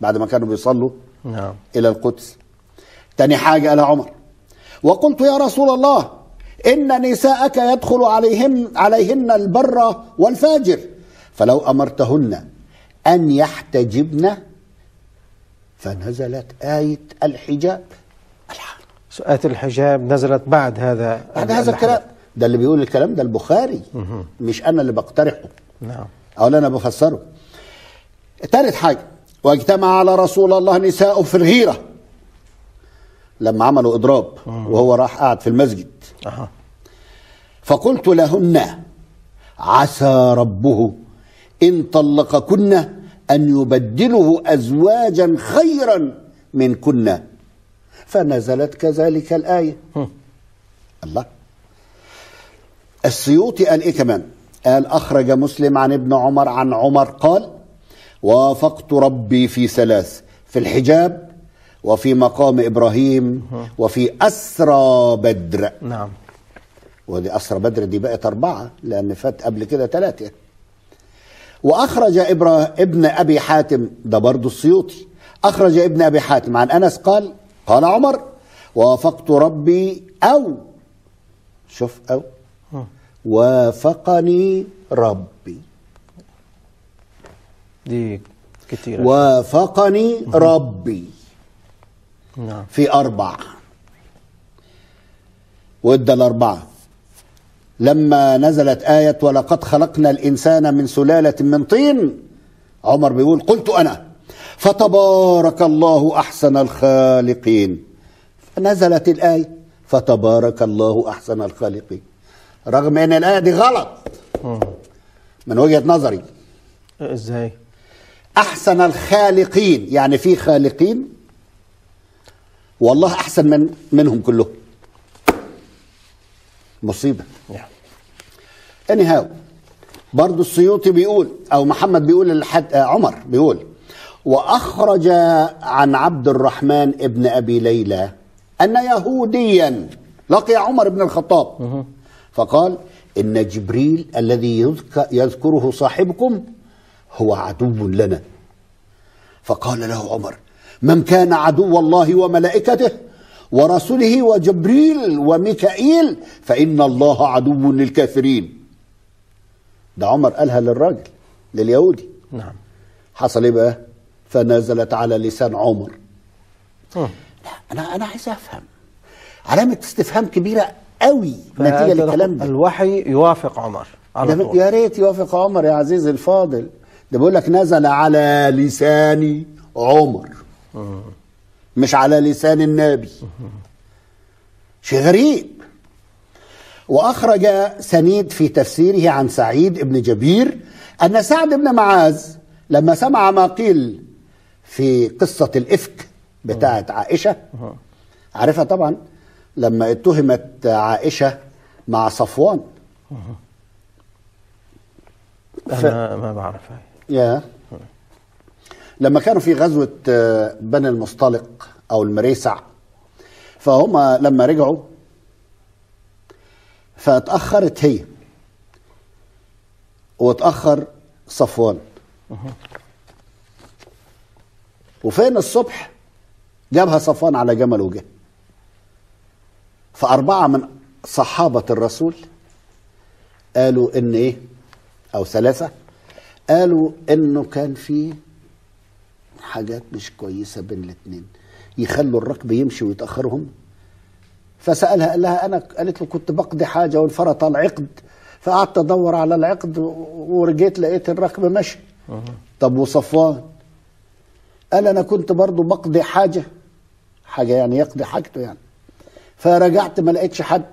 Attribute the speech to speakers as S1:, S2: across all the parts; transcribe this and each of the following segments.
S1: بعد ما كانوا بيصلوا
S2: نعم
S1: إلى القدس تاني حاجة قال عمر وقلت يا رسول الله إن نساءك يدخل عليهم عليهن البر والفاجر فلو أمرتهن أن يحتجبن فنزلت آية الحجاب الحق.
S2: آية الحجاب نزلت بعد هذا
S1: بعد هذا الكلام ده اللي بيقول الكلام ده البخاري مش أنا اللي بقترحه
S2: نعم
S1: أو لا أنا بفسره تالت حاجة واجتمع على رسول الله نساء في الغيرة لما عملوا إضراب وهو راح قاعد في المسجد
S2: أها
S1: فقلت لهن عسى ربه إن طلقكن أن يبدله أزواجا خيرا منكن فنزلت كذلك الآية الله السيوطي قال إيه كمان قال أخرج مسلم عن ابن عمر عن عمر قال وافقت ربي في ثلاث في الحجاب وفي مقام إبراهيم وفي أسرى بدر
S2: نعم
S1: ودي أسرى بدر دي بقت أربعة لأن فات قبل كده ثلاثة وأخرج إبرا ابن أبي حاتم ده برضه السيوطي أخرج ابن أبي حاتم عن أنس قال قال عمر وافقت ربي أو شوف أو وافقني ربي
S2: دي كثيرة
S1: وافقني ربي
S2: نعم
S1: في أربع وادى الأربعة لما نزلت آية ولقد خلقنا الإنسان من سلالة من طين عمر بيقول قلت أنا فتبارك الله أحسن الخالقين نزلت الآية فتبارك الله أحسن الخالقين رغم أن الآية دي غلط من وجهة نظري
S2: ازاي
S1: أحسن الخالقين يعني في خالقين والله أحسن من منهم كلهم مصيبة
S2: نعم
S1: anyhow برضو السيوطي بيقول أو محمد بيقول لحد آه، عمر بيقول وأخرج عن عبد الرحمن ابن أبي ليلى أن يهوديا لقي عمر بن الخطاب فقال إن جبريل الذي يذك- يذكره صاحبكم هو عدو لنا فقال له عمر من كان عدو الله وملائكته ورسله وجبريل وميكائيل فإن الله عدو للكافرين ده عمر قالها للراجل لليهودي
S2: نعم
S1: حصل ايه بقى فنزلت على لسان عمر
S2: مم.
S1: لا انا انا عايز افهم علامه استفهام كبيره قوي نتيجه
S2: فأنت
S1: للكلام ده
S2: الوحي يوافق عمر على
S1: ده
S2: طول
S1: يا ريت يوافق عمر يا عزيزي الفاضل ده بيقول لك نزل على لسان عمر مش على لسان النبي شيء غريب واخرج سنيد في تفسيره عن سعيد بن جبير ان سعد بن معاذ لما سمع ما قيل في قصه الافك بتاعت عائشه عارفها طبعا لما اتهمت عائشه مع صفوان
S2: انا ما بعرفها
S1: يا لما كانوا في غزوة آه، بني المصطلق أو المريسع فهم لما رجعوا فاتأخرت هي واتأخر صفوان وفين الصبح جابها صفوان على جمل وجه فأربعة من صحابة الرسول قالوا إن إيه أو ثلاثة قالوا إنه كان في حاجات مش كويسة بين الاتنين يخلوا الركب يمشي ويتأخرهم فسألها قال لها أنا قالت له كنت بقضي حاجة وانفرط العقد فقعدت أدور على العقد و- ورجيت لقيت الركب ماشي طب وصفوان قال أنا كنت برضو بقضي حاجة حاجة يعني يقضي حاجته يعني فرجعت ما لقيتش حد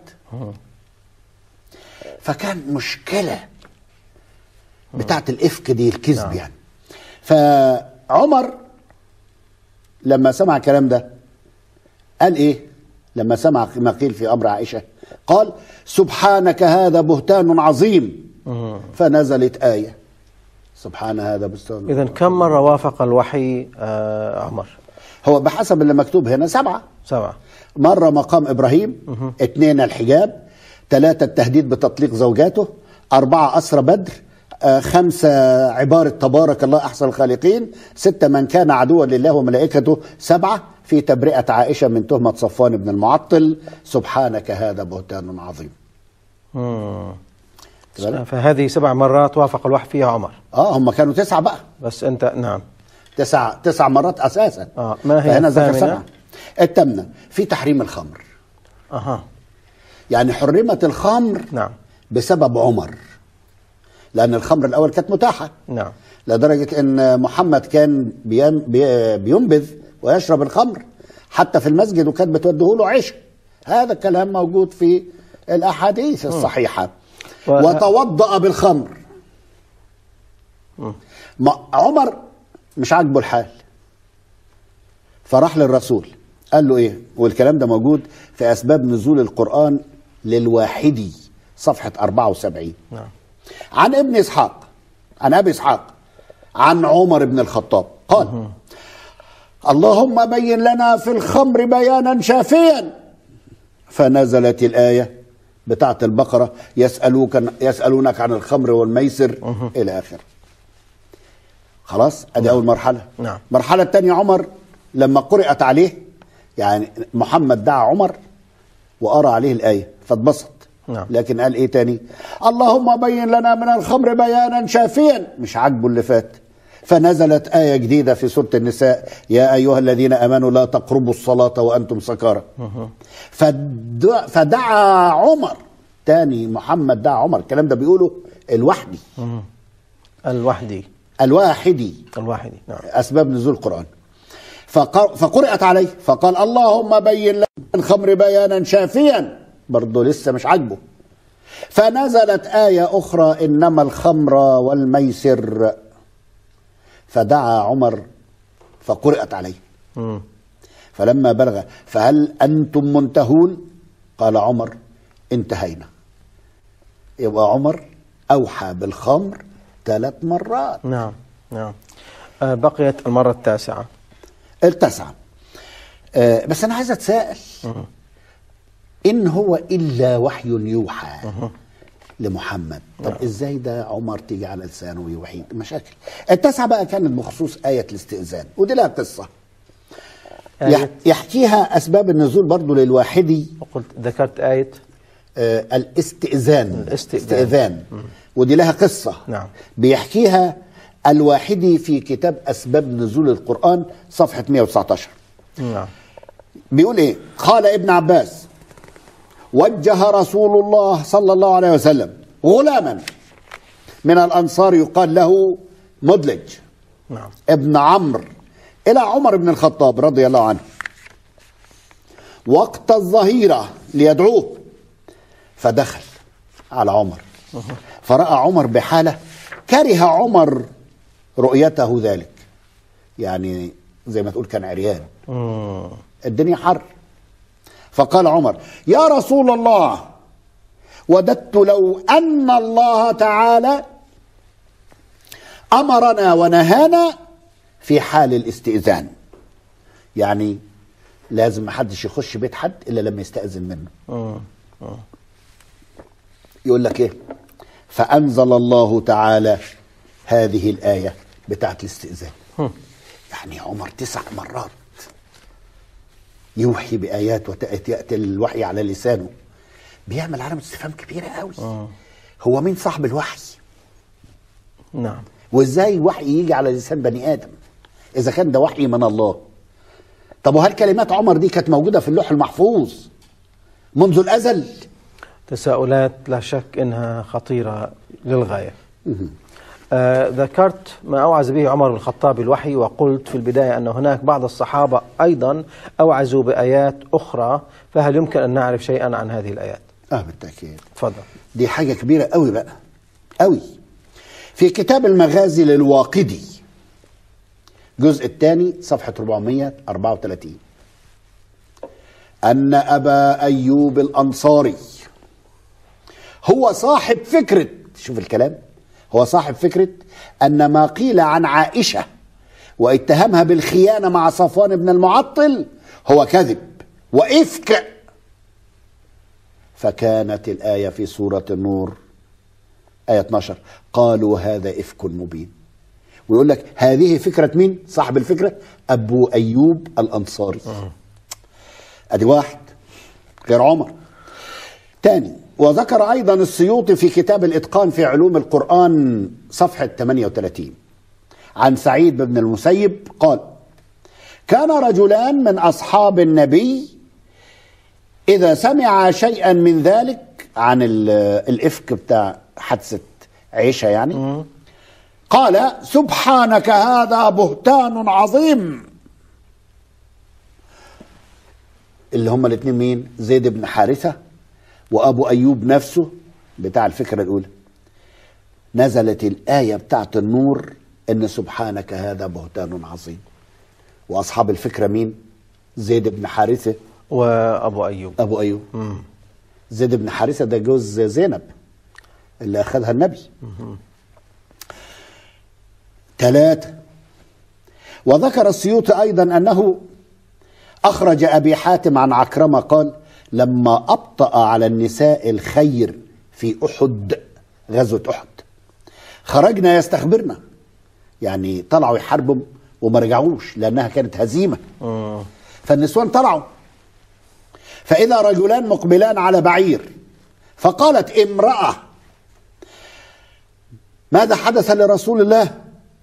S1: فكان مشكلة بتاعت الإفك دي الكذب
S2: نعم.
S1: يعني فعمر لما سمع الكلام ده قال ايه لما سمع ما قيل في امر عائشه قال سبحانك هذا بهتان عظيم فنزلت ايه سبحان هذا بهتان
S2: اذا كم مره وافق الوحي آه عمر
S1: هو بحسب اللي مكتوب هنا سبعه
S2: سبعه
S1: مرة مقام إبراهيم اثنين الحجاب ثلاثة التهديد بتطليق زوجاته أربعة أسرى بدر آه، خمسة عبارة تبارك الله أحسن الخالقين ستة من كان عدوا لله وملائكته سبعة في تبرئة عائشة من تهمة صفوان بن المعطل سبحانك هذا بهتان عظيم
S2: مم.
S1: بالك؟
S2: فهذه سبع مرات وافق الوحي فيها عمر
S1: اه هم كانوا تسعة بقى
S2: بس أنت نعم
S1: تسع تسع مرات أساسا
S2: آه، ما هي
S1: فهنا ذكر
S2: الثامنة؟
S1: سبعة الثامنة في تحريم الخمر
S2: أها
S1: يعني حرمت الخمر
S2: نعم
S1: بسبب عمر لأن الخمر الأول كانت متاحة
S2: نعم
S1: لدرجة أن محمد كان بين بي- بينبذ ويشرب الخمر حتى في المسجد وكانت بتوده له عيش هذا الكلام موجود في الأحاديث الصحيحة
S2: و-
S1: وتوضأ بالخمر ما عمر مش عاجبه الحال فراح للرسول قال له ايه والكلام ده موجود في اسباب نزول القران للواحدي صفحه 74
S2: نعم
S1: عن ابن اسحاق عن ابي اسحاق عن عمر بن الخطاب قال اللهم بين لنا في الخمر بيانا شافيا فنزلت الايه بتاعه البقره يسالوك يسالونك عن الخمر والميسر الى اخره خلاص ادي اول مرحله
S2: نعم.
S1: المرحله الثانيه عمر لما قرات عليه يعني محمد دعا عمر وقرا عليه الايه فاتبسط
S2: نعم.
S1: لكن قال ايه تاني اللهم بين لنا من الخمر بيانا شافيا مش عاجبه اللي فات فنزلت آية جديدة في سورة النساء يا أيها الذين آمنوا لا تقربوا الصلاة وأنتم سكارى فدع فدعا عمر تاني محمد دعا عمر الكلام ده بيقوله الوحدي
S2: الوحدي
S1: الواحدي
S2: الواحدي نعم
S1: أسباب نزول القرآن فقر- فقرأت عليه فقال اللهم بين لنا الخمر بيانا شافيا برضه لسه مش عاجبه فنزلت آية أخرى إنما الخمر والميسر فدعا عمر فقرأت عليه
S2: مم.
S1: فلما بلغ فهل أنتم منتهون قال عمر انتهينا يبقى عمر أوحى بالخمر ثلاث مرات
S2: نعم نعم آه، بقيت المرة التاسعة
S1: التاسعة آه بس أنا عايز أتساءل إن هو إلا وحي يوحى لمحمد طب إزاي ده عمر تيجي على لسانه ويوحي مشاكل التاسعة بقى كانت بخصوص آية الاستئذان ودي لها قصة يح-
S2: آية
S1: يحكيها أسباب النزول برضو للواحدي
S2: وقلت ذكرت آية
S1: آه الاستئذان
S2: الاستئذان.
S1: استئذان ودي لها قصة
S2: نعم.
S1: بيحكيها الواحدي في كتاب أسباب نزول القرآن صفحة 119
S2: نعم
S1: بيقول ايه قال ابن عباس وجه رسول الله صلى الله عليه وسلم غلاما من الانصار يقال له مدلج
S2: نعم
S1: ابن عمرو الى عمر بن الخطاب رضي الله عنه وقت الظهيره ليدعوه فدخل على عمر فراى عمر بحاله كره عمر رؤيته ذلك يعني زي ما تقول كان عريان
S2: مم.
S1: الدنيا حر فقال عمر يا رسول الله وددت لو ان الله تعالى امرنا ونهانا في حال الاستئذان يعني لازم محدش يخش بيت حد الا لما يستاذن منه
S2: مم.
S1: يقول لك ايه فانزل الله تعالى هذه الايه بتاعت الاستئذان يعني عمر تسع مرات يوحي بايات وتاتي ياتي الوحي على لسانه بيعمل علامه استفهام كبيره قوي هو مين صاحب الوحي
S2: نعم
S1: وازاي الوحي يجي على لسان بني ادم اذا كان ده وحي من الله طب وهل كلمات عمر دي كانت موجوده في اللوح المحفوظ منذ الازل
S2: تساؤلات لا شك انها خطيره للغايه. آه ذكرت ما اوعز به عمر بن الخطاب الوحي وقلت في البدايه ان هناك بعض الصحابه ايضا اوعزوا بايات اخرى فهل يمكن ان نعرف شيئا عن هذه الايات؟
S1: اه بالتاكيد
S2: تفضل.
S1: دي حاجة كبيرة قوي بقى قوي في كتاب المغازي للواقدي الجزء الثاني صفحة 434 أن أبا أيوب الأنصاري هو صاحب فكرة شوف الكلام هو صاحب فكرة أن ما قيل عن عائشة واتهامها بالخيانة مع صفوان بن المعطل هو كذب وإفك فكانت الآية في سورة النور آية 12 قالوا هذا إفك مبين ويقول لك هذه فكرة مين صاحب الفكرة أبو أيوب الأنصاري أدي واحد غير عمر تاني وذكر أيضا السيوطي في كتاب الإتقان في علوم القرآن صفحة 38 عن سعيد بن المسيب قال كان رجلان من أصحاب النبي إذا سمع شيئا من ذلك عن ال- الإفك بتاع حادثة عيشة يعني قال سبحانك هذا بهتان عظيم اللي هم الاثنين مين زيد بن حارثة وأبو أيوب نفسه بتاع الفكرة الأولى نزلت الآية بتاعت النور إن سبحانك هذا بهتان عظيم وأصحاب الفكرة مين زيد بن حارثة
S2: وأبو أيوب
S1: أبو أيوب زيد بن حارثة ده جوز زينب اللي أخذها النبي ثلاثة وذكر السيوطي أيضا أنه أخرج أبي حاتم عن عكرمة قال لما أبطأ على النساء الخير في أحد غزوة أحد خرجنا يستخبرنا يعني طلعوا يحاربوا وما رجعوش لأنها كانت هزيمة
S2: مم.
S1: فالنسوان طلعوا فإذا رجلان مقبلان على بعير فقالت امرأة ماذا حدث لرسول الله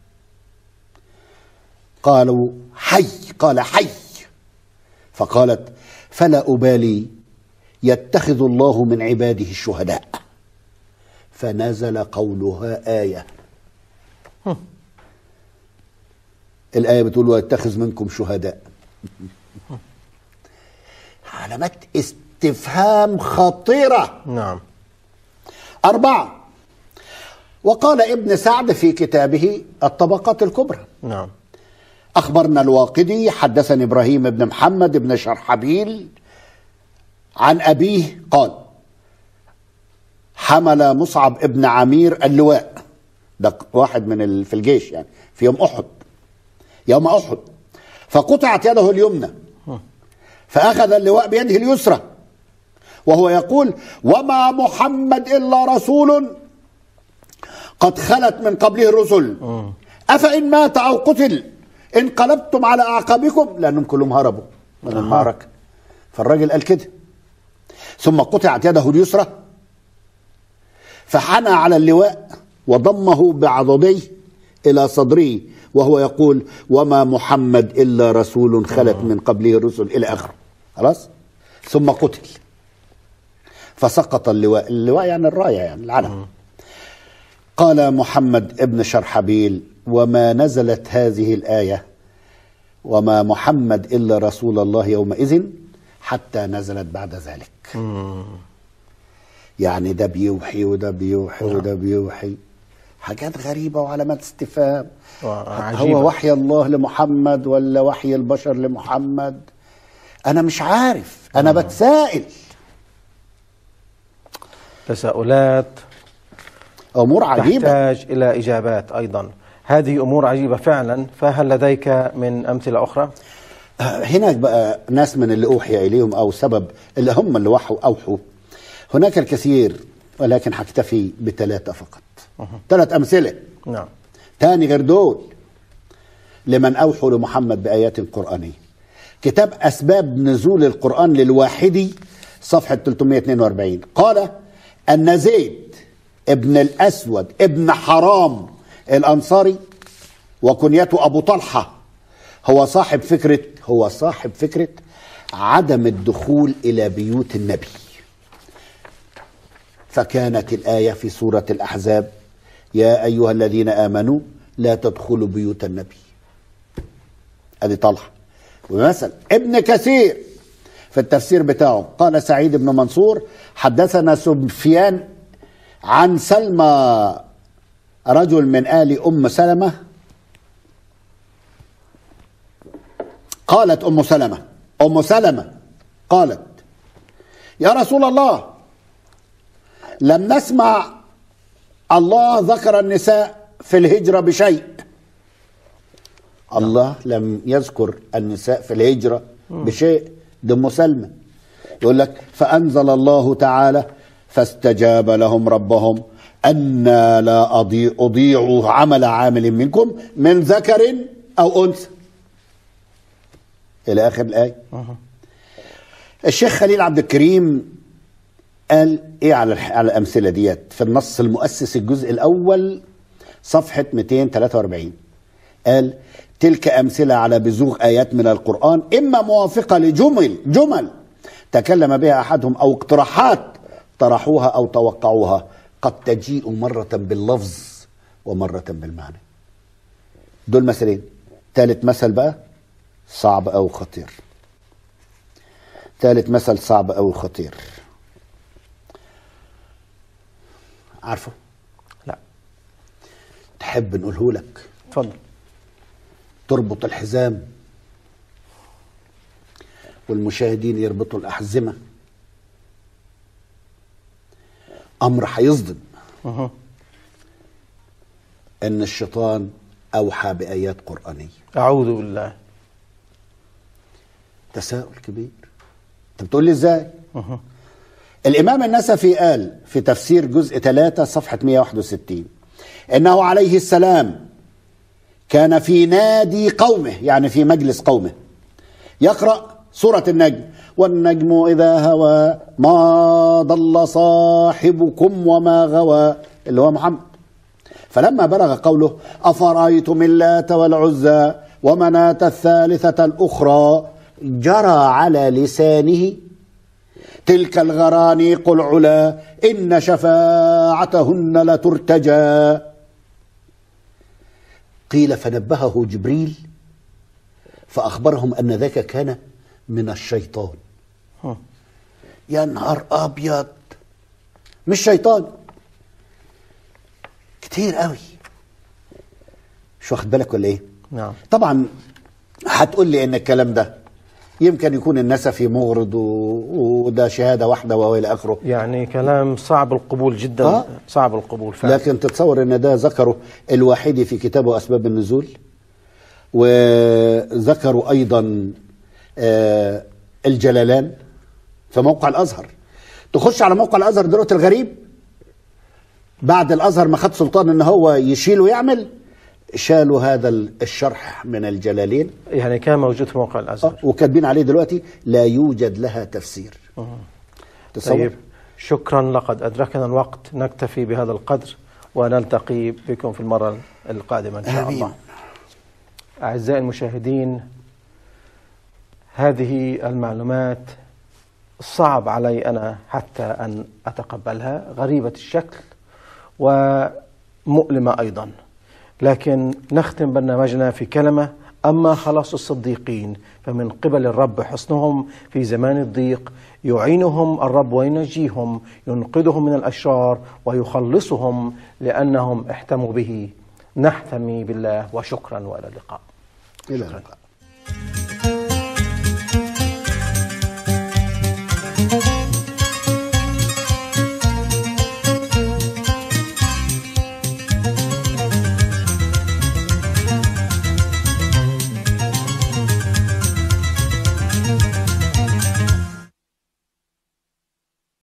S1: قالوا حي قال حي فقالت فلا أبالي يتخذ الله من عباده الشهداء فنزل قولها آية الآية بتقول ويتخذ منكم شهداء علامات استفهام خطيرة
S2: نعم
S1: أربعة وقال ابن سعد في كتابه الطبقات الكبرى
S2: نعم
S1: أخبرنا الواقدي حدثني إبراهيم بن محمد بن شرحبيل عن أبيه قال حمل مصعب ابن عمير اللواء ده واحد من ال- في الجيش يعني في يوم أحد يوم أحد فقطعت يده اليمنى فأخذ اللواء بيده اليسرى وهو يقول وما محمد إلا رسول قد خلت من قبله الرسل أفإن مات أو قتل انقلبتم على أعقابكم لأنهم كلهم هربوا من المعركة فالراجل قال كده ثم قطعت يده اليسرى فحنى على اللواء وضمه بعضديه إلى صدره وهو يقول وما محمد إلا رسول خلت من قبله الرسل إلى آخره خلاص ثم قتل فسقط اللواء اللواء يعني الراية يعني العلم قال محمد ابن شرحبيل وما نزلت هذه الآية وما محمد إلا رسول الله يومئذ حتى نزلت بعد ذلك يعني ده بيوحي وده بيوحي وده بيوحي حاجات غريبة وعلامات استفهام
S2: وعجيبة.
S1: هو وحي الله لمحمد ولا وحي البشر لمحمد أنا مش عارف أنا بتسائل
S2: تساؤلات
S1: أمور عجيبة
S2: تحتاج إلى إجابات أيضا هذه أمور عجيبة فعلا فهل لديك من أمثلة أخرى؟
S1: هناك بقى ناس من اللي أوحي إليهم أو سبب اللي هم اللي وحوا أوحوا هناك الكثير ولكن هكتفي بثلاثة فقط ثلاث أمثلة
S2: نعم
S1: تاني غير دول لمن أوحوا لمحمد بآيات قرآنية كتاب أسباب نزول القرآن للواحدي صفحة 342 قال أن زيد ابن الأسود ابن حرام الأنصاري وكنيته أبو طلحة هو صاحب فكرة هو صاحب فكرة عدم الدخول إلى بيوت النبي فكانت الآية في سورة الأحزاب يا أيها الذين آمنوا لا تدخلوا بيوت النبي أدي طلحة ومثلا ابن كثير في التفسير بتاعه قال سعيد بن منصور حدثنا سفيان عن سلمى رجل من آل أم سلمة قالت أم سلمة أم سلمة قالت يا رسول الله لم نسمع الله ذكر النساء في الهجرة بشيء الله لم يذكر النساء في الهجرة بشيء دي أم سلمة يقول لك فأنزل الله تعالى فاستجاب لهم ربهم أن لا أضيع, أضيع عمل عامل منكم من ذكر أو أنثى إلى آخر الآية الشيخ خليل عبد الكريم قال ايه على الح- على الامثله ديت في النص المؤسس الجزء الاول صفحه 243 قال تلك امثله على بزوغ ايات من القران اما موافقه لجمل جمل تكلم بها احدهم او اقتراحات طرحوها او توقعوها قد تجيء مره باللفظ ومره بالمعنى دول مثلين ثالث مثل بقى صعب او خطير ثالث مثل صعب او خطير عارفه
S2: لا
S1: تحب نقوله لك
S2: تفضل
S1: تربط الحزام والمشاهدين يربطوا الأحزمة أمر هيصدم
S2: مه.
S1: أن الشيطان أوحى بآيات قرآنية
S2: أعوذ بالله
S1: تساؤل كبير أنت بتقول لي إزاي
S2: مه.
S1: الإمام النسفي قال في تفسير جزء 3 صفحة 161 إنه عليه السلام كان في نادي قومه يعني في مجلس قومه يقرأ سورة النجم والنجم إذا هوى ما ضل صاحبكم وما غوى اللي هو محمد فلما بلغ قوله أفرأيتم اللات والعزى ومناة الثالثة الأخرى جرى على لسانه تلك الغرانيق العلا إن شفاعتهن لترتجى قيل فنبهه جبريل فأخبرهم أن ذاك كان من الشيطان
S2: مه.
S1: يا نهار أبيض مش شيطان كتير قوي مش واخد بالك ولا ايه
S2: نعم
S1: طبعا هتقول لي ان الكلام ده يمكن يكون النسفي مغرض و... وده شهاده واحده والى اخره
S2: يعني كلام صعب القبول جدا
S1: آه.
S2: صعب القبول فعلا
S1: لكن تتصور ان ده ذكره الواحدي في كتابه اسباب النزول وذكروا ايضا آه، الجلالان في موقع الازهر تخش على موقع الازهر دلوقتي الغريب بعد الازهر ما خد سلطان ان هو يشيل ويعمل شالوا هذا الشرح من الجلالين
S2: يعني كان موجود في موقع الازهر
S1: وكاتبين عليه دلوقتي لا يوجد لها تفسير تصور
S2: طيب شكرا لقد أدركنا الوقت نكتفي بهذا القدر ونلتقي بكم في المرة القادمة إن شاء
S1: آمين.
S2: الله أعزائي المشاهدين هذه المعلومات صعب علي أنا حتى أن أتقبلها غريبة الشكل ومؤلمة أيضا لكن نختم برنامجنا في كلمة أما خلاص الصديقين فمن قبل الرب حصنهم في زمان الضيق يعينهم الرب وينجيهم ينقذهم من الأشرار ويخلصهم لأنهم احتموا به نحتمي بالله وشكرا وإلى اللقاء
S1: الى اللقاء